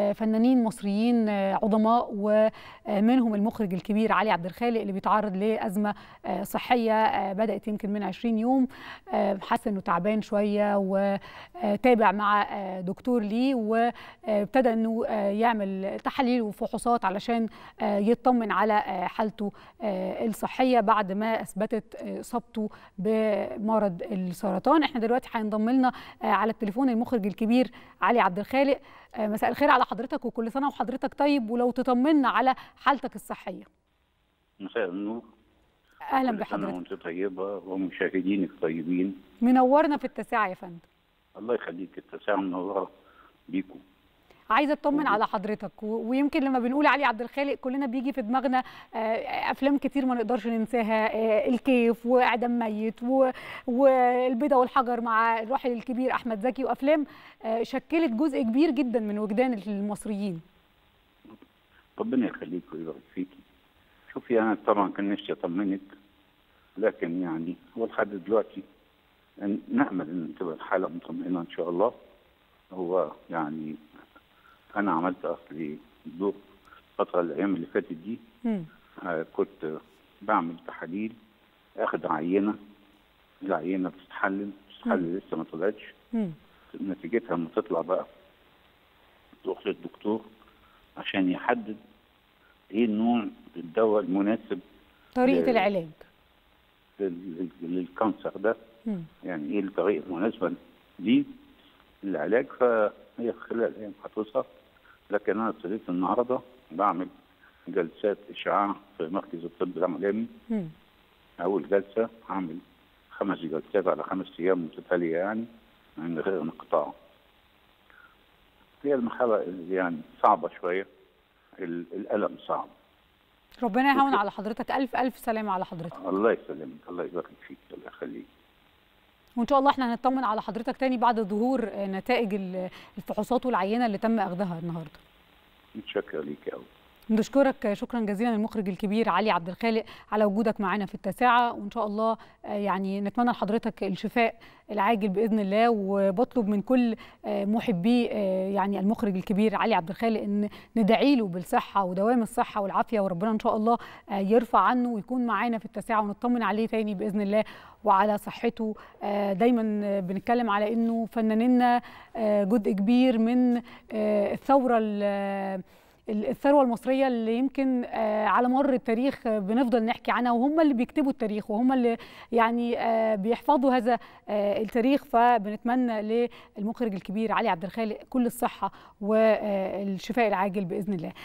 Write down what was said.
فنانين مصريين عظماء ومنهم المخرج الكبير علي عبد الخالق اللي بيتعرض لازمه صحيه بدات يمكن من 20 يوم حس انه تعبان شويه وتابع مع دكتور ليه وابتدى انه يعمل تحاليل وفحوصات علشان يطمن على حالته الصحيه بعد ما اثبتت اصابته بمرض السرطان احنا دلوقتي هينضم لنا على التليفون المخرج الكبير علي عبد الخالق مساء الخير على حضرتك وكل سنه وحضرتك طيب ولو تطمنا على حالتك الصحيه مساء النور اهلا كل سنة بحضرتك وانت طيبة ومشاهدينك طيبين منورنا في التاسعه يا فندم الله يخليك التساعة منورة بيكم عايزه اطمن على حضرتك و- ويمكن لما بنقول علي عبد الخالق كلنا بيجي في دماغنا آه، افلام كتير ما نقدرش ننساها آه، الكيف واعدام ميت و- والبيضه والحجر مع الراحل الكبير احمد زكي وافلام آه، شكلت جزء كبير جدا من وجدان المصريين ربنا يخليك ويبارك فيكي شوفي أنا طبعا كان نفسي أطمنك لكن يعني هو لحد دلوقتي أن- نأمل أن تبقى الحالة مطمئنة إن شاء الله هو يعني أنا عملت أصلي دور الفترة الأيام اللي فاتت دي مم. آه، كنت بعمل تحاليل اخد عينه العينه بتتحلل بتتحلل لسه ما طلعتش مم. نتيجتها لما تطلع بقى تروح للدكتور عشان يحدد ايه نوع الدواء المناسب طريقه ل- العلاج لل- للكانسر ده مم. يعني ايه الطريقه المناسبه ليه العلاج فهي خلال ايام هتوصل لكن انا ابتديت النهارده بعمل جلسات اشعاع في مركز الطب العالمي مم. أول جلسة هعمل خمس جلسات على خمس أيام متتالية يعني من غير انقطاع. هي المرحلة اللي يعني صعبة شوية ال- الألم صعب. ربنا يهون على حضرتك الف الف سلامه على حضرتك الله يسلمك الله يبارك فيك الله يخليك. وان شاء الله احنا هنطمن على حضرتك تاني بعد ظهور آه، نتائج ال- الفحوصات والعينه اللي تم اخذها النهارده متشكر ليك أوي. نشكرك شكرا جزيلا المخرج الكبير علي عبد الخالق على وجودك معنا في التاسعه وان شاء الله آه، يعني نتمنى لحضرتك الشفاء العاجل باذن الله وبطلب من كل آه، محبي آه، يعني المخرج الكبير علي عبد الخالق ان ندعي له بالصحه ودوام الصحه والعافيه وربنا ان شاء الله آه، يرفع عنه ويكون معانا في التاسعه ونطمن عليه تاني باذن الله وعلى صحته آه، دايما آه، بنتكلم على انه فنانينا آه، جزء كبير من آه، الثوره ال- الثروه المصريه اللي يمكن آه، على مر التاريخ آه، بنفضل نحكي عنها وهم اللي بيكتبوا التاريخ وهم اللي يعني آه، بيحفظوا هذا آه، التاريخ فبنتمنى للمخرج الكبير علي عبد الخالق كل الصحه والشفاء العاجل باذن الله